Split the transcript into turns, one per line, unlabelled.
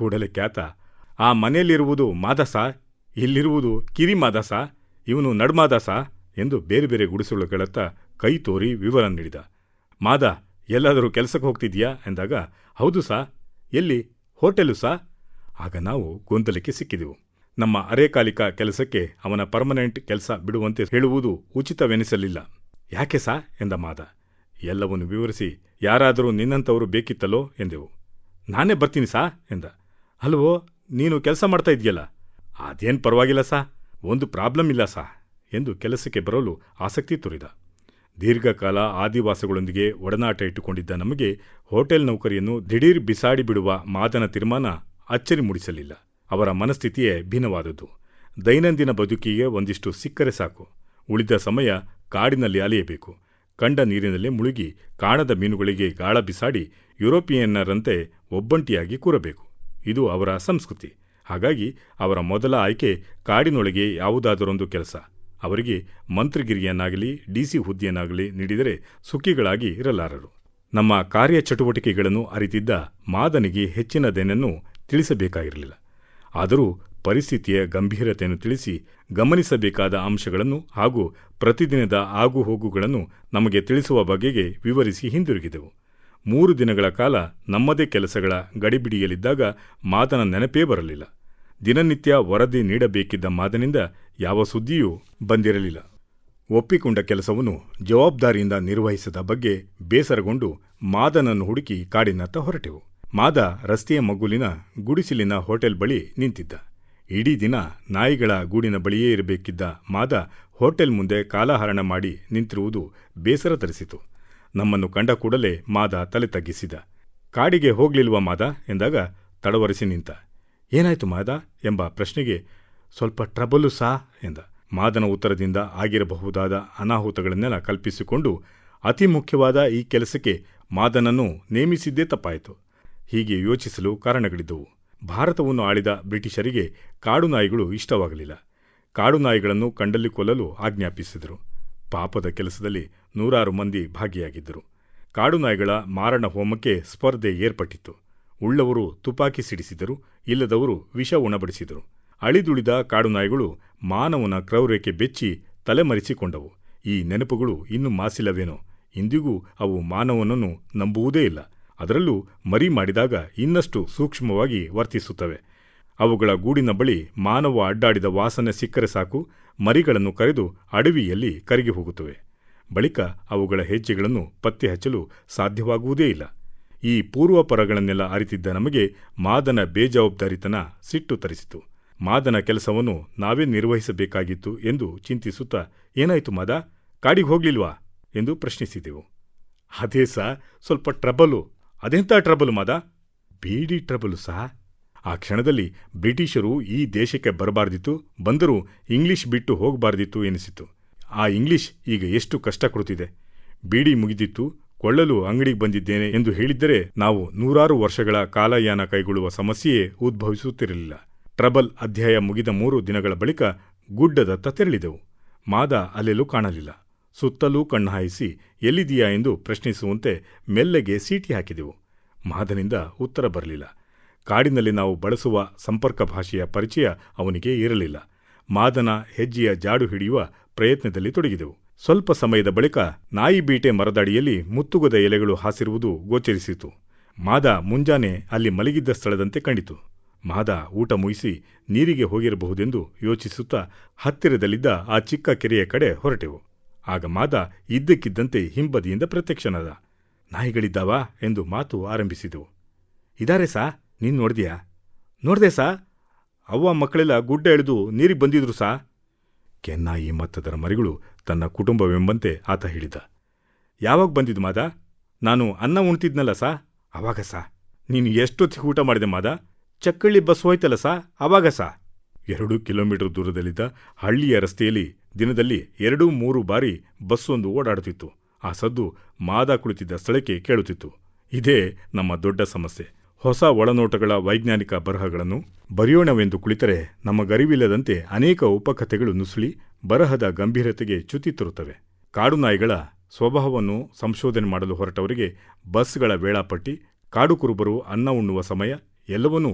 ಕೂಡಲೇ ಖ್ಯಾತ ಆ ಮನೆಯಲ್ಲಿರುವುದು ಮಾದಸ ಇಲ್ಲಿರುವುದು ಕಿರಿ ಮಾದಸ ಇವನು ನಡ್ಮಾದಸ ಎಂದು ಬೇರೆ ಬೇರೆ ಗುಡಿಸಲುಗಳತ್ತ ಕೈ ತೋರಿ ವಿವರ ನೀಡಿದ ಮಾದ ಎಲ್ಲಾದರೂ ಕೆಲಸಕ್ಕೆ ಹೋಗ್ತಿದ್ಯಾ ಎಂದಾಗ ಹೌದು ಸಾ ಎಲ್ಲಿ ಹೋಟೆಲು ಸಾ ಆಗ ನಾವು ಗೊಂದಲಕ್ಕೆ ಸಿಕ್ಕಿದೆವು ನಮ್ಮ ಅರೆಕಾಲಿಕ ಕೆಲಸಕ್ಕೆ ಅವನ ಪರ್ಮನೆಂಟ್ ಕೆಲಸ ಬಿಡುವಂತೆ ಹೇಳುವುದು ಉಚಿತವೆನಿಸಲಿಲ್ಲ ಯಾಕೆ ಸಾ ಎಂದ ಮಾದ ಎಲ್ಲವನ್ನು ವಿವರಿಸಿ ಯಾರಾದರೂ ನಿನ್ನಂಥವರು ಬೇಕಿತ್ತಲೋ ಎಂದೆವು ನಾನೇ ಬರ್ತೀನಿ ಸಾ ಎಂದ ಅಲ್ವೋ ನೀನು ಕೆಲಸ ಮಾಡ್ತಾ ಇದೆಯಲ್ಲ ಅದೇನು ಪರವಾಗಿಲ್ಲ ಸಾ ಒಂದು ಪ್ರಾಬ್ಲಮ್ ಇಲ್ಲ ಸಾ ಎಂದು ಕೆಲಸಕ್ಕೆ ಬರಲು ಆಸಕ್ತಿ ತೋರಿದ ದೀರ್ಘಕಾಲ ಆದಿವಾಸಿಗಳೊಂದಿಗೆ ಒಡನಾಟ ಇಟ್ಟುಕೊಂಡಿದ್ದ ನಮಗೆ ಹೋಟೆಲ್ ನೌಕರಿಯನ್ನು ದಿಢೀರ್ ಬಿಸಾಡಿ ಬಿಡುವ ಮಾದನ ತೀರ್ಮಾನ ಅಚ್ಚರಿ ಮೂಡಿಸಲಿಲ್ಲ ಅವರ ಮನಸ್ಥಿತಿಯೇ ಭಿನ್ನವಾದದ್ದು ದೈನಂದಿನ ಬದುಕಿಗೆ ಒಂದಿಷ್ಟು ಸಿಕ್ಕರೆ ಸಾಕು ಉಳಿದ ಸಮಯ ಕಾಡಿನಲ್ಲಿ ಅಲೆಯಬೇಕು ಕಂಡ ನೀರಿನಲ್ಲಿ ಮುಳುಗಿ ಕಾಣದ ಮೀನುಗಳಿಗೆ ಗಾಳ ಬಿಸಾಡಿ ಯುರೋಪಿಯನ್ನರಂತೆ ಒಬ್ಬಂಟಿಯಾಗಿ ಕೂರಬೇಕು ಇದು ಅವರ ಸಂಸ್ಕೃತಿ ಹಾಗಾಗಿ ಅವರ ಮೊದಲ ಆಯ್ಕೆ ಕಾಡಿನೊಳಗೆ ಯಾವುದಾದರೊಂದು ಕೆಲಸ ಅವರಿಗೆ ಮಂತ್ರಿಗಿರಿಯನ್ನಾಗಲಿ ಡಿಸಿ ಹುದ್ದೆಯನ್ನಾಗಲಿ ನೀಡಿದರೆ ಸುಖಿಗಳಾಗಿ ಇರಲಾರರು ನಮ್ಮ ಕಾರ್ಯಚಟುವಟಿಕೆಗಳನ್ನು ಅರಿತಿದ್ದ ಮಾದನಿಗೆ ಹೆಚ್ಚಿನದೇನನ್ನು ತಿಳಿಸಬೇಕಾಗಿರಲಿಲ್ಲ ಆದರೂ ಪರಿಸ್ಥಿತಿಯ ಗಂಭೀರತೆಯನ್ನು ತಿಳಿಸಿ ಗಮನಿಸಬೇಕಾದ ಅಂಶಗಳನ್ನು ಹಾಗೂ ಪ್ರತಿದಿನದ ಆಗುಹೋಗುಗಳನ್ನು ನಮಗೆ ತಿಳಿಸುವ ಬಗೆಗೆ ವಿವರಿಸಿ ಹಿಂದಿರುಗಿದೆವು ಮೂರು ದಿನಗಳ ಕಾಲ ನಮ್ಮದೇ ಕೆಲಸಗಳ ಗಡಿಬಿಡಿಯಲ್ಲಿದ್ದಾಗ ಮಾದನ ನೆನಪೇ ಬರಲಿಲ್ಲ ದಿನನಿತ್ಯ ವರದಿ ನೀಡಬೇಕಿದ್ದ ಮಾದನಿಂದ ಯಾವ ಸುದ್ದಿಯೂ ಬಂದಿರಲಿಲ್ಲ ಒಪ್ಪಿಕೊಂಡ ಕೆಲಸವನ್ನು ಜವಾಬ್ದಾರಿಯಿಂದ ನಿರ್ವಹಿಸದ ಬಗ್ಗೆ ಬೇಸರಗೊಂಡು ಮಾದನನ್ನು ಹುಡುಕಿ ಕಾಡಿನತ್ತ ಹೊರಟೆವು ಮಾದ ರಸ್ತೆಯ ಮಗ್ಗುಲಿನ ಗುಡಿಸಿಲಿನ ಹೋಟೆಲ್ ಬಳಿ ನಿಂತಿದ್ದ ಇಡೀ ದಿನ ನಾಯಿಗಳ ಗೂಡಿನ ಬಳಿಯೇ ಇರಬೇಕಿದ್ದ ಮಾದ ಹೋಟೆಲ್ ಮುಂದೆ ಕಾಲಹರಣ ಮಾಡಿ ನಿಂತಿರುವುದು ಬೇಸರ ತರಿಸಿತು ನಮ್ಮನ್ನು ಕಂಡ ಕೂಡಲೇ ಮಾದ ತಲೆ ತಗ್ಗಿಸಿದ ಕಾಡಿಗೆ ಹೋಗ್ಲಿಲ್ವಾ ಮಾದ ಎಂದಾಗ ತಡವರಿಸಿ ನಿಂತ ಏನಾಯ್ತು ಮಾದ ಎಂಬ ಪ್ರಶ್ನೆಗೆ ಸ್ವಲ್ಪ ಟ್ರಬಲು ಸಾ ಎಂದ ಮಾದನ ಉತ್ತರದಿಂದ ಆಗಿರಬಹುದಾದ ಅನಾಹುತಗಳನ್ನೆಲ್ಲ ಕಲ್ಪಿಸಿಕೊಂಡು ಅತಿ ಮುಖ್ಯವಾದ ಈ ಕೆಲಸಕ್ಕೆ ಮಾದನನ್ನು ನೇಮಿಸಿದ್ದೇ ತಪ್ಪಾಯಿತು ಹೀಗೆ ಯೋಚಿಸಲು ಕಾರಣಗಳಿದ್ದವು ಭಾರತವನ್ನು ಆಳಿದ ಬ್ರಿಟಿಷರಿಗೆ ಕಾಡು ನಾಯಿಗಳು ಇಷ್ಟವಾಗಲಿಲ್ಲ ಕಾಡು ನಾಯಿಗಳನ್ನು ಕಂಡಲ್ಲಿ ಕೊಲ್ಲಲು ಆಜ್ಞಾಪಿಸಿದರು ಪಾಪದ ಕೆಲಸದಲ್ಲಿ ನೂರಾರು ಮಂದಿ ಭಾಗಿಯಾಗಿದ್ದರು ಕಾಡು ನಾಯಿಗಳ ಮಾರಣ ಹೋಮಕ್ಕೆ ಸ್ಪರ್ಧೆ ಏರ್ಪಟ್ಟಿತ್ತು ಉಳ್ಳವರು ತುಪಾಕಿ ಸಿಡಿಸಿದರು ಇಲ್ಲದವರು ವಿಷ ಉಣಬಡಿಸಿದರು ಅಳಿದುಳಿದ ಕಾಡು ನಾಯಿಗಳು ಮಾನವನ ಕ್ರೌರ್ಯಕ್ಕೆ ಬೆಚ್ಚಿ ತಲೆಮರೆಸಿಕೊಂಡವು ಈ ನೆನಪುಗಳು ಇನ್ನೂ ಮಾಸಿಲ್ಲವೇನೋ ಇಂದಿಗೂ ಅವು ಮಾನವನನ್ನು ನಂಬುವುದೇ ಇಲ್ಲ ಅದರಲ್ಲೂ ಮರಿ ಮಾಡಿದಾಗ ಇನ್ನಷ್ಟು ಸೂಕ್ಷ್ಮವಾಗಿ ವರ್ತಿಸುತ್ತವೆ ಅವುಗಳ ಗೂಡಿನ ಬಳಿ ಮಾನವ ಅಡ್ಡಾಡಿದ ವಾಸನೆ ಸಿಕ್ಕರೆ ಸಾಕು ಮರಿಗಳನ್ನು ಕರೆದು ಅಡವಿಯಲ್ಲಿ ಕರಗಿ ಹೋಗುತ್ತವೆ ಬಳಿಕ ಅವುಗಳ ಹೆಜ್ಜೆಗಳನ್ನು ಪತ್ತೆ ಹಚ್ಚಲು ಸಾಧ್ಯವಾಗುವುದೇ ಇಲ್ಲ ಈ ಪೂರ್ವಪರಗಳನ್ನೆಲ್ಲ ಅರಿತಿದ್ದ ನಮಗೆ ಮಾದನ ಬೇಜವಾಬ್ದಾರಿತನ ಸಿಟ್ಟು ತರಿಸಿತು ಮಾದನ ಕೆಲಸವನ್ನು ನಾವೇ ನಿರ್ವಹಿಸಬೇಕಾಗಿತ್ತು ಎಂದು ಚಿಂತಿಸುತ್ತಾ ಏನಾಯ್ತು ಮಾದ ಕಾಡಿಗೆ ಹೋಗ್ಲಿಲ್ವಾ ಎಂದು ಪ್ರಶ್ನಿಸಿದೆವು ಅದೇ ಸಾ ಸ್ವಲ್ಪ ಟ್ರಬಲು ಅದೆಂಥ ಟ್ರಬಲ್ ಮಾದ ಬೀಡಿ ಟ್ರಬಲು ಸಾ ಆ ಕ್ಷಣದಲ್ಲಿ ಬ್ರಿಟಿಷರು ಈ ದೇಶಕ್ಕೆ ಬರಬಾರ್ದಿತ್ತು ಬಂದರೂ ಇಂಗ್ಲಿಷ್ ಬಿಟ್ಟು ಹೋಗಬಾರ್ದಿತ್ತು ಎನಿಸಿತು ಆ ಇಂಗ್ಲಿಷ್ ಈಗ ಎಷ್ಟು ಕಷ್ಟ ಕೊಡುತ್ತಿದೆ ಬೀಡಿ ಮುಗಿದಿತ್ತು ಕೊಳ್ಳಲು ಅಂಗಡಿಗೆ ಬಂದಿದ್ದೇನೆ ಎಂದು ಹೇಳಿದ್ದರೆ ನಾವು ನೂರಾರು ವರ್ಷಗಳ ಕಾಲಯಾನ ಕೈಗೊಳ್ಳುವ ಸಮಸ್ಯೆಯೇ ಉದ್ಭವಿಸುತ್ತಿರಲಿಲ್ಲ ಟ್ರಬಲ್ ಅಧ್ಯಾಯ ಮುಗಿದ ಮೂರು ದಿನಗಳ ಬಳಿಕ ಗುಡ್ಡದತ್ತ ತೆರಳಿದೆವು ಮಾದ ಅಲ್ಲೆಲ್ಲೂ ಕಾಣಲಿಲ್ಲ ಸುತ್ತಲೂ ಕಣ್ಣು ಹಾಯಿಸಿ ಎಲ್ಲಿದೆಯಾ ಎಂದು ಪ್ರಶ್ನಿಸುವಂತೆ ಮೆಲ್ಲಗೆ ಸೀಟಿ ಹಾಕಿದೆವು ಮಾದನಿಂದ ಉತ್ತರ ಬರಲಿಲ್ಲ ಕಾಡಿನಲ್ಲಿ ನಾವು ಬಳಸುವ ಸಂಪರ್ಕ ಭಾಷೆಯ ಪರಿಚಯ ಅವನಿಗೆ ಇರಲಿಲ್ಲ ಮಾದನ ಹೆಜ್ಜೆಯ ಜಾಡು ಹಿಡಿಯುವ ಪ್ರಯತ್ನದಲ್ಲಿ ತೊಡಗಿದೆವು ಸ್ವಲ್ಪ ಸಮಯದ ಬಳಿಕ ನಾಯಿ ಬೀಟೆ ಮರದಡಿಯಲ್ಲಿ ಮುತ್ತುಗದ ಎಲೆಗಳು ಹಾಸಿರುವುದು ಗೋಚರಿಸಿತು ಮಾದ ಮುಂಜಾನೆ ಅಲ್ಲಿ ಮಲಗಿದ್ದ ಸ್ಥಳದಂತೆ ಕಂಡಿತು ಮಾದ ಊಟ ಮುಗಿಸಿ ನೀರಿಗೆ ಹೋಗಿರಬಹುದೆಂದು ಯೋಚಿಸುತ್ತಾ ಹತ್ತಿರದಲ್ಲಿದ್ದ ಆ ಚಿಕ್ಕ ಕೆರೆಯ ಕಡೆ ಹೊರಟೆವು ಆಗ ಮಾದ ಇದ್ದಕ್ಕಿದ್ದಂತೆ ಹಿಂಬದಿಯಿಂದ ಪ್ರತ್ಯಕ್ಷನಾದ ನಾಯಿಗಳಿದ್ದಾವಾ ಎಂದು ಮಾತು ಆರಂಭಿಸಿದೆವು ಇದಾರೆ ಸಾ ನೀನು ನೋಡ್ದ್ಯಾ ನೋಡ್ದೆ ಸಾ ಅವ್ವ ಮಕ್ಕಳೆಲ್ಲ ಗುಡ್ಡ ಎಳೆದು ನೀರಿಗೆ ಬಂದಿದ್ರು ಸಾ ಕೆನ್ನಾಯಿ ಮತ್ತದರ ಮರಿಗಳು ತನ್ನ ಕುಟುಂಬವೆಂಬಂತೆ ಆತ ಹೇಳಿದ ಯಾವಾಗ ಬಂದಿದ್ದು ಮಾದ ನಾನು ಅನ್ನ ಉಣ್ತಿದ್ನಲ್ಲ ಸಾ ಅವಾಗ ಸಾ ನೀನು ಎಷ್ಟೊತ್ತಿಗೆ ಊಟ ಮಾಡಿದೆ ಮಾದ ಚಕ್ಕಳ್ಳಿ ಬಸ್ ಹೋಯ್ತಲ್ಲ ಸಾ ಅವಾಗ ಸಾ ಎರಡು ಕಿಲೋಮೀಟರ್ ದೂರದಲ್ಲಿದ್ದ ಹಳ್ಳಿಯ ರಸ್ತೆಯಲ್ಲಿ ದಿನದಲ್ಲಿ ಎರಡೂ ಮೂರು ಬಾರಿ ಬಸ್ಸೊಂದು ಓಡಾಡುತ್ತಿತ್ತು ಆ ಸದ್ದು ಮಾದ ಕುಳಿತಿದ್ದ ಸ್ಥಳಕ್ಕೆ ಕೇಳುತ್ತಿತ್ತು ಇದೇ ನಮ್ಮ ದೊಡ್ಡ ಸಮಸ್ಯೆ ಹೊಸ ಒಳನೋಟಗಳ ವೈಜ್ಞಾನಿಕ ಬರಹಗಳನ್ನು ಬರೆಯೋಣವೆಂದು ಕುಳಿತರೆ ನಮ್ಮ ಗರಿವಿಲ್ಲದಂತೆ ಅನೇಕ ಉಪಕಥೆಗಳು ನುಸುಳಿ ಬರಹದ ಗಂಭೀರತೆಗೆ ಚ್ಯುತಿ ತರುತ್ತವೆ ಕಾಡು ನಾಯಿಗಳ ಸ್ವಭಾವವನ್ನು ಸಂಶೋಧನೆ ಮಾಡಲು ಹೊರಟವರಿಗೆ ಬಸ್ಗಳ ವೇಳಾಪಟ್ಟಿ ಕಾಡು ಕುರುಬರು ಅನ್ನ ಉಣ್ಣುವ ಸಮಯ ಎಲ್ಲವನ್ನೂ